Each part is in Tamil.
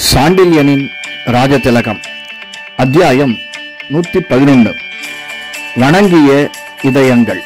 சாண்டில்யனின் ராஜதிலகம் அத்தியாயம் நூற்றி பதினொன்று வணங்கிய இதயங்கள்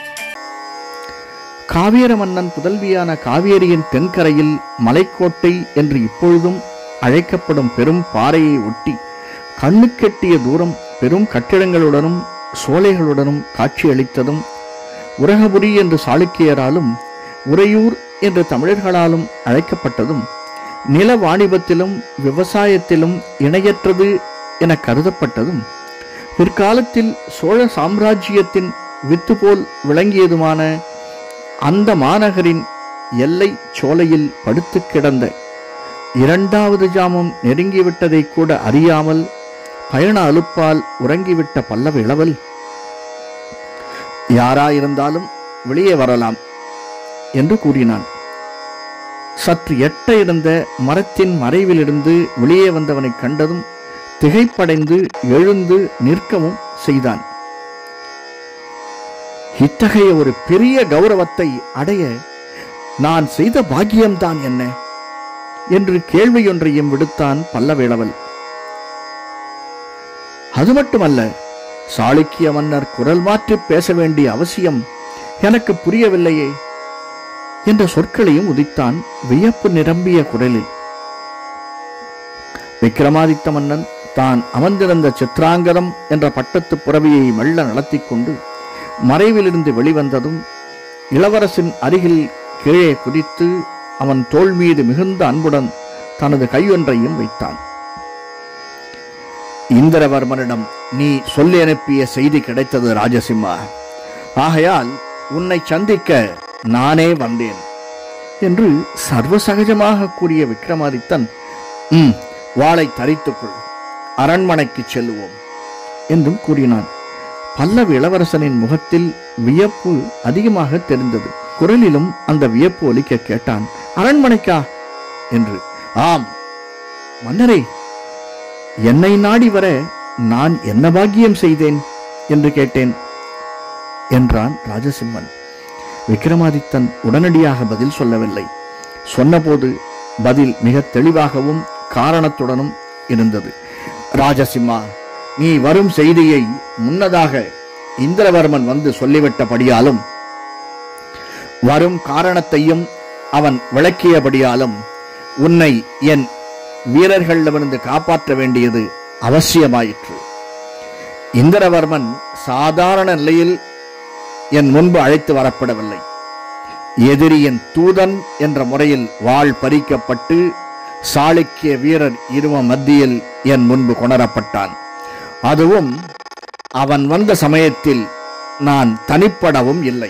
காவேர மன்னன் புதல்வியான காவேரியின் தென்கரையில் மலைக்கோட்டை என்று இப்பொழுதும் அழைக்கப்படும் பெரும் பாறையை ஒட்டி கண்ணுக்கெட்டிய தூரம் பெரும் கட்டிடங்களுடனும் சோலைகளுடனும் காட்சியளித்ததும் உரகபுரி என்று சாளுக்கியராலும் உறையூர் என்று தமிழர்களாலும் அழைக்கப்பட்டதும் நில வாணிபத்திலும் விவசாயத்திலும் இணையற்றது என கருதப்பட்டதும் பிற்காலத்தில் சோழ சாம்ராஜ்யத்தின் வித்து போல் விளங்கியதுமான அந்த மாநகரின் எல்லை சோலையில் படுத்து கிடந்த இரண்டாவது ஜாமம் நெருங்கிவிட்டதை கூட அறியாமல் பயண அலுப்பால் உறங்கிவிட்ட பல்லவ இளவல் யாராயிருந்தாலும் வெளியே வரலாம் என்று கூறினான் சற்று எட்ட இருந்த மரத்தின் மறைவிலிருந்து வெளியே வந்தவனைக் கண்டதும் திகைப்படைந்து எழுந்து நிற்கவும் செய்தான் இத்தகைய ஒரு பெரிய கௌரவத்தை அடைய நான் செய்த பாக்கியம்தான் என்ன என்று கேள்வியொன்றையும் விடுத்தான் பல்லவேளவல் அது மட்டுமல்ல சாளுக்கிய மன்னர் குரல் மாற்றி பேச வேண்டிய அவசியம் எனக்கு புரியவில்லையே என்ற சொற்களையும் உதித்தான் வியப்பு நிரம்பிய குரலில் விக்ரமாதித்த மன்னன் தான் அமர்ந்திருந்த சித்ராங்கதம் என்ற பட்டத்து புறவியை மெல்ல நடத்திக் கொண்டு மறைவிலிருந்து வெளிவந்ததும் இளவரசின் அருகில் கீழே குதித்து அவன் தோள் மீது மிகுந்த அன்புடன் தனது கையொன்றையும் வைத்தான் இந்திரவர்மனிடம் நீ சொல்லி அனுப்பிய செய்தி கிடைத்தது ராஜசிம்மா ஆகையால் உன்னை சந்திக்க நானே வந்தேன் என்று சர்வசகஜமாக கூறிய விக்ரமாதித்தன் ம் வாளை தரித்துக்கொள் அரண்மனைக்கு செல்லுவோம் என்றும் கூறினான் பல்லவ இளவரசனின் முகத்தில் வியப்பு அதிகமாக தெரிந்தது குரலிலும் அந்த வியப்பு ஒலிக்க கேட்டான் அரண்மனைக்கா என்று ஆம் மன்னரே என்னை நாடி வர நான் என்ன பாக்கியம் செய்தேன் என்று கேட்டேன் என்றான் ராஜசிம்மன் விக்ரமாதித்தன் உடனடியாக பதில் சொல்லவில்லை சொன்னபோது பதில் மிக தெளிவாகவும் காரணத்துடனும் இருந்தது ராஜசிம்மா நீ வரும் செய்தியை முன்னதாக இந்திரவர்மன் வந்து சொல்லிவிட்டபடியாலும் வரும் காரணத்தையும் அவன் விளக்கியபடியாலும் உன்னை என் வீரர்களிடமிருந்து காப்பாற்ற வேண்டியது அவசியமாயிற்று இந்திரவர்மன் சாதாரண நிலையில் என் முன்பு அழைத்து வரப்படவில்லை எதிரியின் தூதன் என்ற முறையில் வாள் பறிக்கப்பட்டு சாளுக்கிய வீரர் இருவ மத்தியில் என் முன்பு கொணரப்பட்டான் அதுவும் அவன் வந்த சமயத்தில் நான் தனிப்படவும் இல்லை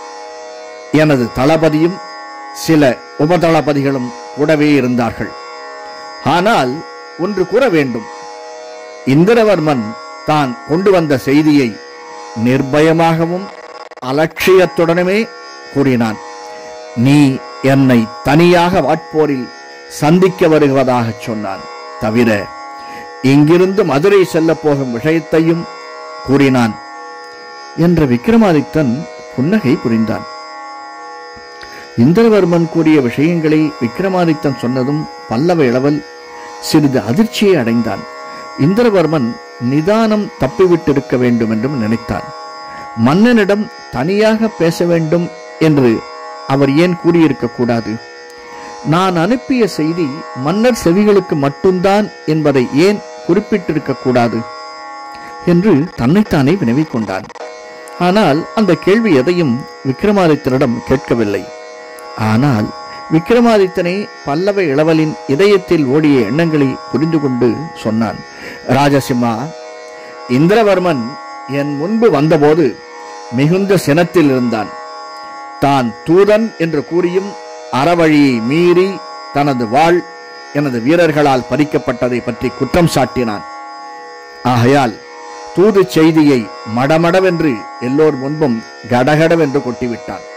எனது தளபதியும் சில உபதளபதிகளும் கூடவே இருந்தார்கள் ஆனால் ஒன்று கூற வேண்டும் இந்திரவர்மன் தான் கொண்டு வந்த செய்தியை நிர்பயமாகவும் அலட்சியத்துடனுமே கூறினான் நீ என்னை தனியாக வாட்போரில் சந்திக்க வருவதாகச் சொன்னான் தவிர இங்கிருந்து மதுரை செல்லப் போகும் விஷயத்தையும் கூறினான் என்ற விக்ரமாதித்தன் புன்னகை புரிந்தான் இந்திரவர்மன் கூறிய விஷயங்களை விக்ரமாதித்தன் சொன்னதும் பல்லவ இளவல் சிறிது அதிர்ச்சியை அடைந்தான் இந்திரவர்மன் நிதானம் தப்பிவிட்டிருக்க வேண்டும் என்றும் நினைத்தான் மன்னனிடம் தனியாக பேச வேண்டும் என்று அவர் ஏன் கூறியிருக்க கூடாது நான் அனுப்பிய செய்தி மன்னர் செவிகளுக்கு மட்டும்தான் என்பதை ஏன் குறிப்பிட்டிருக்க கூடாது என்று தன்னைத்தானே வினவிக் கொண்டான் ஆனால் அந்த கேள்வி எதையும் விக்ரமாதித்தனிடம் கேட்கவில்லை ஆனால் விக்ரமாதித்தனே பல்லவ இளவலின் இதயத்தில் ஓடிய எண்ணங்களை புரிந்து கொண்டு சொன்னான் ராஜசிம்மா இந்திரவர்மன் என் முன்பு வந்தபோது மிகுந்த சினத்தில் இருந்தான் தான் தூதன் என்று கூறியும் அறவழியை மீறி தனது வாழ் எனது வீரர்களால் பறிக்கப்பட்டதை பற்றி குற்றம் சாட்டினான் ஆகையால் தூது செய்தியை மடமடவென்று எல்லோர் முன்பும் கடகடவென்று கொட்டிவிட்டான்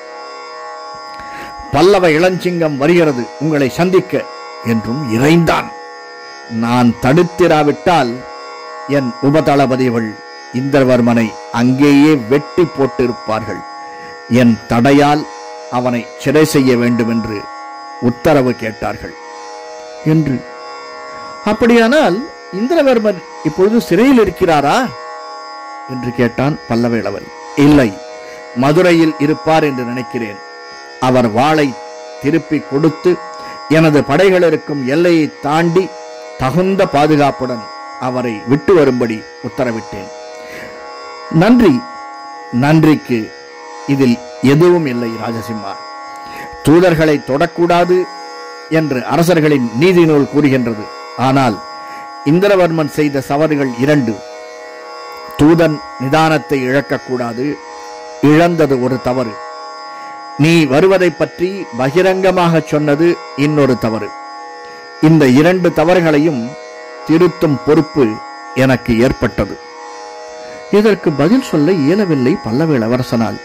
பல்லவ இளஞ்சிங்கம் வருகிறது உங்களை சந்திக்க என்றும் இறைந்தான் நான் தடுத்திராவிட்டால் என் உபதளபதிகள் இந்திரவர்மனை அங்கேயே வெட்டி போட்டிருப்பார்கள் என் தடையால் அவனை சிறை செய்ய வேண்டும் என்று உத்தரவு கேட்டார்கள் என்று அப்படியானால் இந்திரவர்மன் இப்பொழுது சிறையில் இருக்கிறாரா என்று கேட்டான் பல்லவேளவன் இல்லை மதுரையில் இருப்பார் என்று நினைக்கிறேன் அவர் வாளை திருப்பி கொடுத்து எனது படைகள் இருக்கும் எல்லையை தாண்டி தகுந்த பாதுகாப்புடன் அவரை விட்டு வரும்படி உத்தரவிட்டேன் நன்றி நன்றிக்கு இதில் எதுவும் இல்லை ராஜசிம்மா தூதர்களை தொடக்கூடாது என்று அரசர்களின் நீதி நூல் கூறுகின்றது ஆனால் இந்திரவர்மன் செய்த சவறுகள் இரண்டு தூதன் நிதானத்தை இழக்கக்கூடாது இழந்தது ஒரு தவறு நீ வருவதை பற்றி பகிரங்கமாக சொன்னது இன்னொரு தவறு இந்த இரண்டு தவறுகளையும் திருத்தும் பொறுப்பு எனக்கு ஏற்பட்டது இதற்கு பதில் சொல்ல இயலவில்லை பல்லவ இளவரசனால்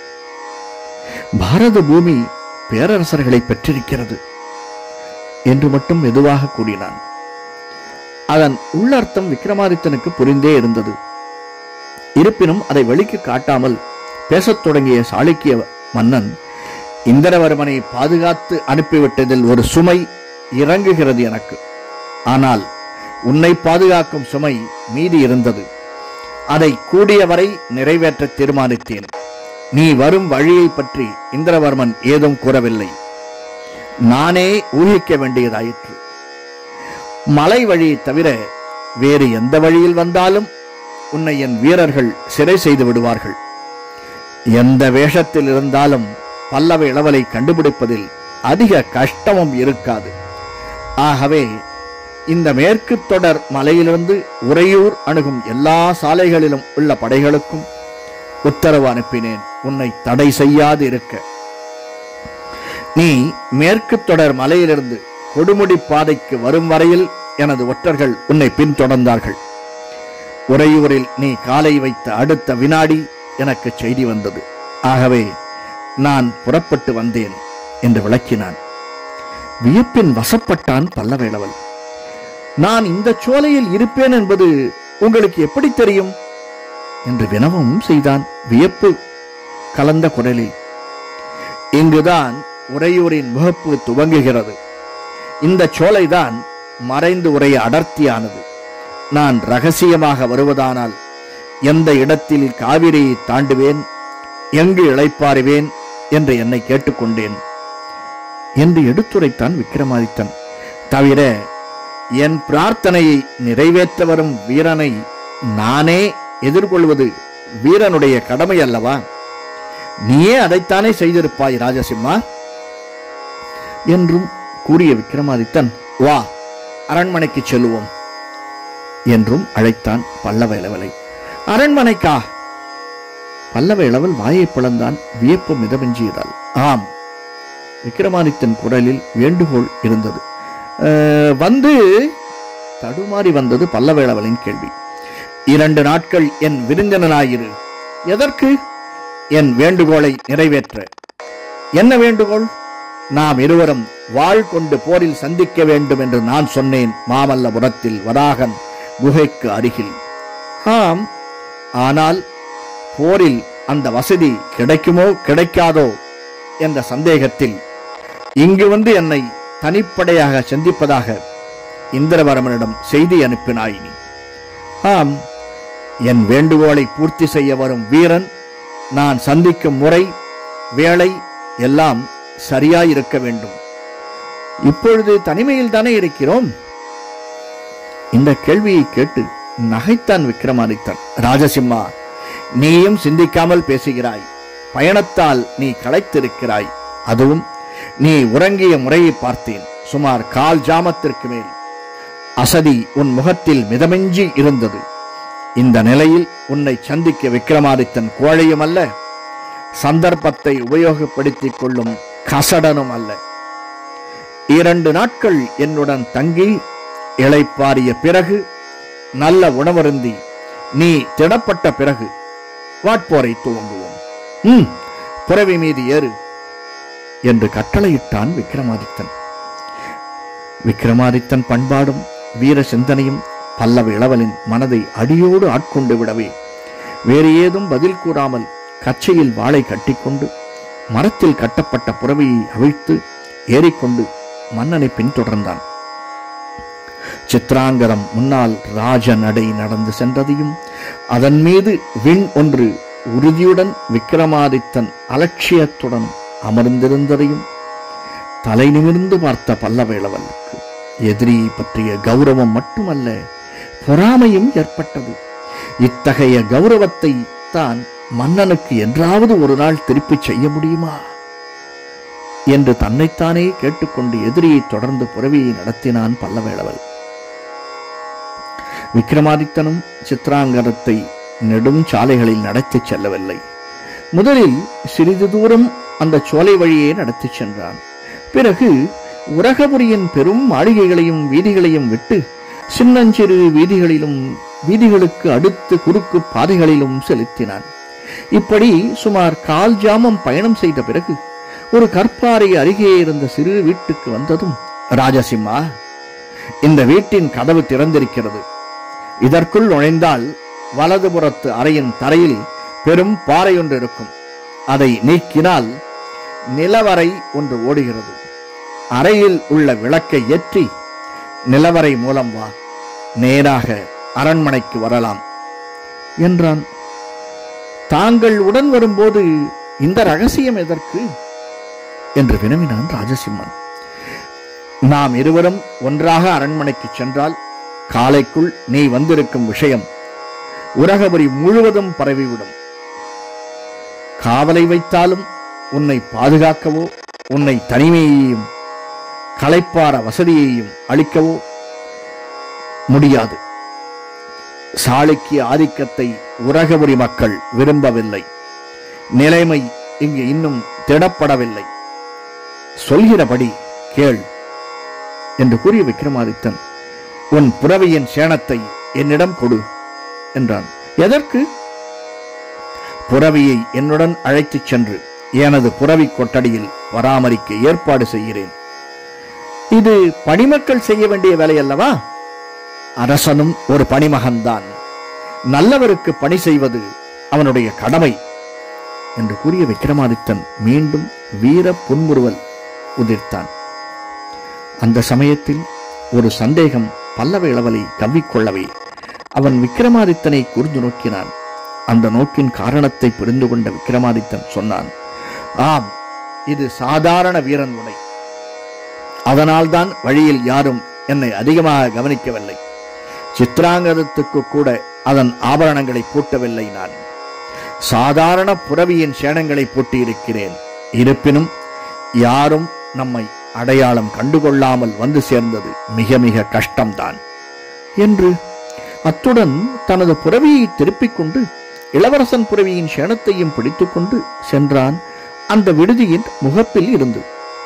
பாரத பூமி பேரரசர்களை பெற்றிருக்கிறது என்று மட்டும் மெதுவாக கூறினான் அதன் உள்ளர்த்தம் விக்ரமாதித்தனுக்கு புரிந்தே இருந்தது இருப்பினும் அதை வெளிக்கு காட்டாமல் பேசத் தொடங்கிய சாளுக்கிய மன்னன் இந்திரவர்மனை பாதுகாத்து அனுப்பிவிட்டதில் ஒரு சுமை இறங்குகிறது எனக்கு ஆனால் உன்னை பாதுகாக்கும் சுமை மீதி இருந்தது அதை கூடியவரை நிறைவேற்ற தீர்மானித்தேன் நீ வரும் வழியை பற்றி இந்திரவர்மன் ஏதும் கூறவில்லை நானே ஊகிக்க வேண்டியதாயிற்று மலை வழியை தவிர வேறு எந்த வழியில் வந்தாலும் உன்னை என் வீரர்கள் சிறை செய்து விடுவார்கள் எந்த வேஷத்தில் இருந்தாலும் பல்லவ இளவலை கண்டுபிடிப்பதில் அதிக கஷ்டமும் இருக்காது ஆகவே இந்த மேற்கு தொடர் மலையிலிருந்து உறையூர் அணுகும் எல்லா சாலைகளிலும் உள்ள படைகளுக்கும் உத்தரவு அனுப்பினேன் உன்னை தடை செய்யாது இருக்க நீ மேற்கு தொடர் மலையிலிருந்து கொடுமுடி பாதைக்கு வரும் வரையில் எனது ஒற்றர்கள் உன்னை பின்தொடர்ந்தார்கள் உறையூரில் நீ காலை வைத்த அடுத்த வினாடி எனக்கு செய்தி வந்தது ஆகவே நான் புறப்பட்டு வந்தேன் என்று விளக்கினான் வியப்பின் வசப்பட்டான் பல்லவேளவன் நான் இந்த சோலையில் இருப்பேன் என்பது உங்களுக்கு எப்படி தெரியும் என்று வினவவும் செய்தான் வியப்பு கலந்த குரலில் இங்குதான் உறையூரின் முகப்பு துவங்குகிறது இந்த சோலைதான் மறைந்து உரைய அடர்த்தியானது நான் ரகசியமாக வருவதானால் எந்த இடத்தில் காவிரியை தாண்டுவேன் எங்கு இளைப்பாறுவேன் என்று என்னை கேட்டுக்கொண்டேன் என்று எடுத்துரைத்தான் விக்ரமாதித்தன் தவிர என் பிரார்த்தனையை நிறைவேற்ற வரும் வீரனை நானே எதிர்கொள்வது வீரனுடைய கடமை அல்லவா நீயே அதைத்தானே செய்திருப்பாய் ராஜசிம்மா என்றும் கூறிய விக்ரமாதித்தன் வா அரண்மனைக்கு செல்லுவோம் என்றும் அழைத்தான் பல்லவ இளவலை அரண்மனைக்கா பல்லவ இளவல் வாயை பிளந்தான் வியப்பு மிதமிஞ்சியதால் ஆம் விக்ரமாதித்தன் குரலில் வேண்டுகோள் இருந்தது "அஹ், வந்து தடுமாறி வந்தது பல்லவ இளவலின் கேள்வி இரண்டு நாட்கள் என் விருந்தினனாயிரு எதற்கு என் வேண்டுகோளை நிறைவேற்ற என்ன வேண்டுகோள் நாம் இருவரும் வாழ் கொண்டு போரில் சந்திக்க வேண்டும் என்று நான் சொன்னேன் மாமல்லபுரத்தில் வராகன் குகைக்கு அருகில் ஆம் ஆனால் போரில் அந்த வசதி கிடைக்குமோ கிடைக்காதோ என்ற சந்தேகத்தில் இங்கு வந்து என்னை தனிப்படையாக சந்திப்பதாக இந்திரவரமனிடம் செய்தி அனுப்பினாய் நீ ஆம் என் வேண்டுகோளை பூர்த்தி செய்ய வரும் வீரன் நான் சந்திக்கும் முறை வேளை எல்லாம் சரியாயிருக்க வேண்டும் இப்பொழுது தனிமையில் தானே இருக்கிறோம் இந்த கேள்வியை கேட்டு நகைத்தான் விக்ரமாதித்தன் ராஜசிம்மா நீயும் சிந்திக்காமல் பேசுகிறாய் பயணத்தால் நீ களைத்திருக்கிறாய் அதுவும் நீ உறங்கிய முறையை பார்த்தேன் சுமார் கால் ஜாமத்திற்கு மேல் அசதி உன் முகத்தில் மிதமிஞ்சி இருந்தது இந்த நிலையில் உன்னை சந்திக்க விக்ரமாதித்தன் கோழையும் அல்ல சந்தர்ப்பத்தை உபயோகப்படுத்திக் கொள்ளும் கசடனும் அல்ல இரண்டு நாட்கள் என்னுடன் தங்கி இளைப்பாறிய பிறகு நல்ல உணவருந்தி நீ திடப்பட்ட பிறகு வாட்போரை துவங்குவோம் ம் புறவி மீது ஏறு என்று கட்டளையிட்டான் விக்ரமாதித்தன் விக்ரமாதித்தன் பண்பாடும் வீர சிந்தனையும் பல்லவ இளவலின் மனதை அடியோடு ஆட்கொண்டு விடவே வேறு ஏதும் பதில் கூறாமல் கச்சையில் வாளை கட்டிக்கொண்டு மரத்தில் கட்டப்பட்ட புறவியை அவிழ்த்து ஏறிக்கொண்டு மன்னனை பின்தொடர்ந்தான் சித்ராங்கரம் முன்னால் ராஜ நடை நடந்து சென்றதையும் அதன் மீது விண் ஒன்று உறுதியுடன் விக்கிரமாதித்தன் அலட்சியத்துடன் அமர்ந்திருந்ததையும் தலை நிமிர்ந்து பார்த்த பல்லவேளவனுக்கு எதிரியை பற்றிய கௌரவம் மட்டுமல்ல பொறாமையும் ஏற்பட்டது இத்தகைய கௌரவத்தை தான் மன்னனுக்கு என்றாவது ஒரு நாள் திருப்பிச் செய்ய முடியுமா என்று தன்னைத்தானே கேட்டுக்கொண்டு எதிரியை தொடர்ந்து புறவியை நடத்தினான் பல்லவேளவல் விக்ரமாதித்தனும் சித்ராங்கரத்தை நெடும் சாலைகளில் நடத்திச் செல்லவில்லை முதலில் சிறிது தூரம் அந்த சோலை வழியே நடத்திச் சென்றான் பிறகு உரகபுரியின் பெரும் மாளிகைகளையும் வீதிகளையும் விட்டு சின்னஞ்சிறு வீதிகளிலும் வீதிகளுக்கு அடுத்து குறுக்கு பாதைகளிலும் செலுத்தினான் இப்படி சுமார் கால் ஜாமம் பயணம் செய்த பிறகு ஒரு கற்பாறை அருகே இருந்த சிறு வீட்டுக்கு வந்ததும் ராஜசிம்மா இந்த வீட்டின் கதவு திறந்திருக்கிறது இதற்குள் நுழைந்தால் வலதுபுறத்து அறையின் தரையில் பெரும் பாறை ஒன்று இருக்கும் அதை நீக்கினால் நிலவரை ஒன்று ஓடுகிறது அறையில் உள்ள விளக்கை ஏற்றி நிலவரை மூலம் வா நேராக அரண்மனைக்கு வரலாம் என்றான் தாங்கள் உடன் வரும்போது இந்த ரகசியம் எதற்கு என்று வினவினான் ராஜசிம்மன் நாம் இருவரும் ஒன்றாக அரண்மனைக்கு சென்றால் காலைக்குள் நீ வந்திருக்கும் விஷயம் உரகபுரி முழுவதும் பரவிவிடும் காவலை வைத்தாலும் உன்னை பாதுகாக்கவோ உன்னை தனிமையையும் களைப்பார வசதியையும் அளிக்கவோ முடியாது சாளுக்கிய ஆதிக்கத்தை உரகபுரி மக்கள் விரும்பவில்லை நிலைமை இங்கு இன்னும் திடப்படவில்லை சொல்கிறபடி கேள் என்று கூறிய விக்ரமாதித்தன் உன் புறவியின் சேணத்தை என்னிடம் கொடு என்றான் எதற்கு புறவியை என்னுடன் அழைத்துச் சென்று எனது புறவி கொட்டடியில் பராமரிக்க ஏற்பாடு செய்கிறேன் இது பணிமக்கள் செய்ய வேண்டிய வேலை அல்லவா அரசனும் ஒரு பணிமகன்தான் நல்லவருக்கு பணி செய்வது அவனுடைய கடமை என்று கூறிய விக்ரமாதித்தன் மீண்டும் வீர புன்முறுவல் உதிர்த்தான் அந்த சமயத்தில் ஒரு சந்தேகம் பல்லவ இளவலை கவ்விக்கொள்ளவே அவன் விக்ரமாதித்தனை கூர்ந்து நோக்கினான் அந்த நோக்கின் காரணத்தை புரிந்து கொண்ட விக்ரமாதித்தன் சொன்னான் ஆம் இது சாதாரண வீரன் உடை அதனால்தான் வழியில் யாரும் என்னை அதிகமாக கவனிக்கவில்லை சித்ராங்கதத்துக்கு கூட அதன் ஆபரணங்களை பூட்டவில்லை நான் சாதாரண புறவியின் சேனங்களை பூட்டியிருக்கிறேன் இருப்பினும் யாரும் நம்மை அடையாளம் கண்டுகொள்ளாமல் வந்து சேர்ந்தது மிக மிக கஷ்டம்தான் என்று அத்துடன் தனது புறவியை திருப்பிக் கொண்டு இளவரசன் புறவியின் சேனத்தையும் பிடித்துக்கொண்டு சென்றான் அந்த விடுதியின் முகப்பில் இருந்து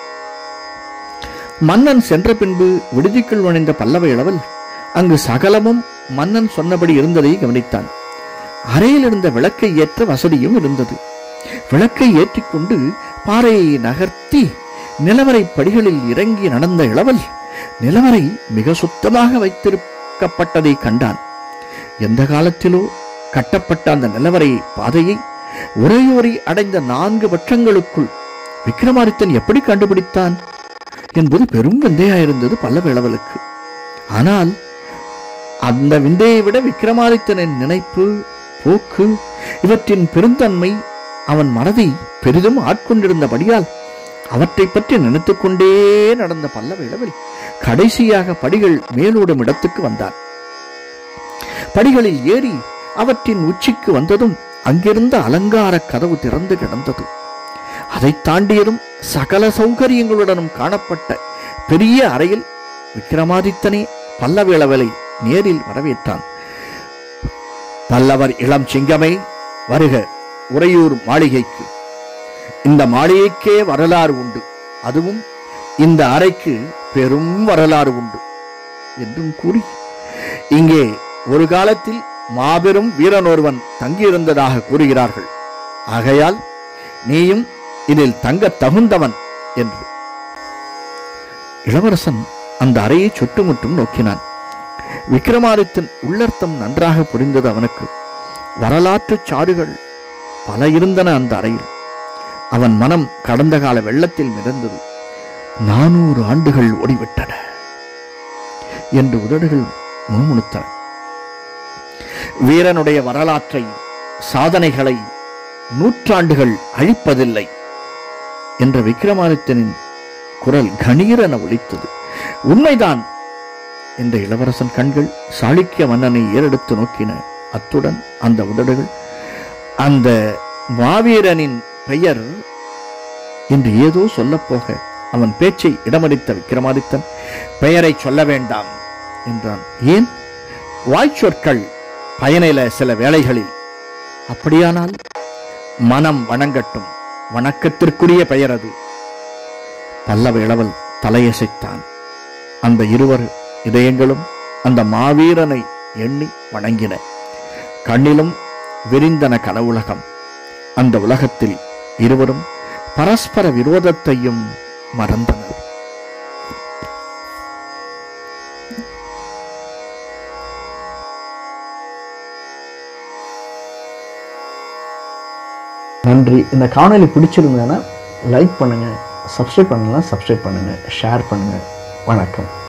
மன்னன் சென்ற பின்பு விடுதிக்குள் நுழைந்த பல்லவ இளவல் அங்கு சகலமும் மன்னன் சொன்னபடி இருந்ததை கவனித்தான் அறையில் இருந்த விளக்கை ஏற்ற வசதியும் இருந்தது விளக்கை ஏற்றிக்கொண்டு பாறையை நகர்த்தி நிலவரை படிகளில் இறங்கி நடந்த இளவல் நிலவரை மிக சுத்தமாக வைத்திருக்கப்பட்டதை கண்டான் எந்த காலத்திலோ கட்டப்பட்ட அந்த நிலவரை பாதையை உரையோரி அடைந்த நான்கு வட்டங்களுக்குள் விக்ரமாதித்தன் எப்படி கண்டுபிடித்தான் என்பது பெரும் விந்தையாயிருந்தது பல்லவ இளவலுக்கு ஆனால் அந்த விந்தையை விட விக்ரமாதித்தனின் நினைப்பு போக்கு இவற்றின் பெருந்தன்மை அவன் மனதை பெரிதும் ஆட்கொண்டிருந்தபடியால் அவற்றை பற்றி நினைத்துக் கொண்டே நடந்த பல்லவ இளவல் கடைசியாக படிகள் மேலோடும் இடத்துக்கு வந்தான் படிகளில் ஏறி அவற்றின் உச்சிக்கு வந்ததும் அங்கிருந்த அலங்கார கதவு திறந்து கிடந்தது அதை தாண்டியதும் சகல சௌகரியங்களுடனும் காணப்பட்ட பெரிய அறையில் விக்ரமாதித்தனே பல்லவ இளவலை நேரில் வரவேற்றான் பல்லவர் இளம் சிங்கமே வருக உறையூர் மாளிகைக்கு இந்த மாளிகைக்கே வரலாறு உண்டு அதுவும் இந்த அறைக்கு பெரும் வரலாறு உண்டு என்றும் கூறி இங்கே ஒரு காலத்தில் மாபெரும் வீரனொருவன் தங்கியிருந்ததாக கூறுகிறார்கள் ஆகையால் நீயும் இதில் தங்கத் தகுந்தவன் என்று இளவரசன் அந்த அறையை சுட்டுமுற்றும் நோக்கினான் விக்ரமாதித்தன் உள்ளர்த்தம் நன்றாக புரிந்தது அவனுக்கு வரலாற்றுச் சாறுகள் பல இருந்தன அந்த அறையில் அவன் மனம் கடந்த கால வெள்ளத்தில் மிதந்தது நானூறு ஆண்டுகள் ஓடிவிட்டன என்று உதடுகள் முணுமுணுத்தன வீரனுடைய வரலாற்றை சாதனைகளை நூற்றாண்டுகள் அழிப்பதில்லை என்ற விக்ரமாதித்தனின் குரல் கணீரென ஒலித்தது உண்மைதான் என்ற இளவரசன் கண்கள் சாளுக்கிய மன்னனை ஏறெடுத்து நோக்கின அத்துடன் அந்த உதடுகள் அந்த மாவீரனின் பெயர் என்று ஏதோ சொல்லப்போக அவன் பேச்சை இடமளித்த விக்ரமாதித்தன் பெயரை சொல்ல வேண்டாம் என்றான் ஏன் வாய்ச்சொற்கள் பயனில சில வேளைகளில் அப்படியானால் மனம் வணங்கட்டும் வணக்கத்திற்குரிய பெயர் அது பல்லவ இளவல் தலையசைத்தான் அந்த இருவர் இதயங்களும் அந்த மாவீரனை எண்ணி வணங்கின கண்ணிலும் விரிந்தன கனவுலகம் அந்த உலகத்தில் இருவரும் பரஸ்பர விரோதத்தையும் மறந்தனர் நன்றி இந்த காணொளி பிடிச்சிருந்ததுன்னா லைக் பண்ணுங்கள் சப்ஸ்கிரைப் பண்ணலாம் சப்ஸ்கிரைப் பண்ணுங்கள் ஷேர் பண்ணுங்கள் வணக்கம்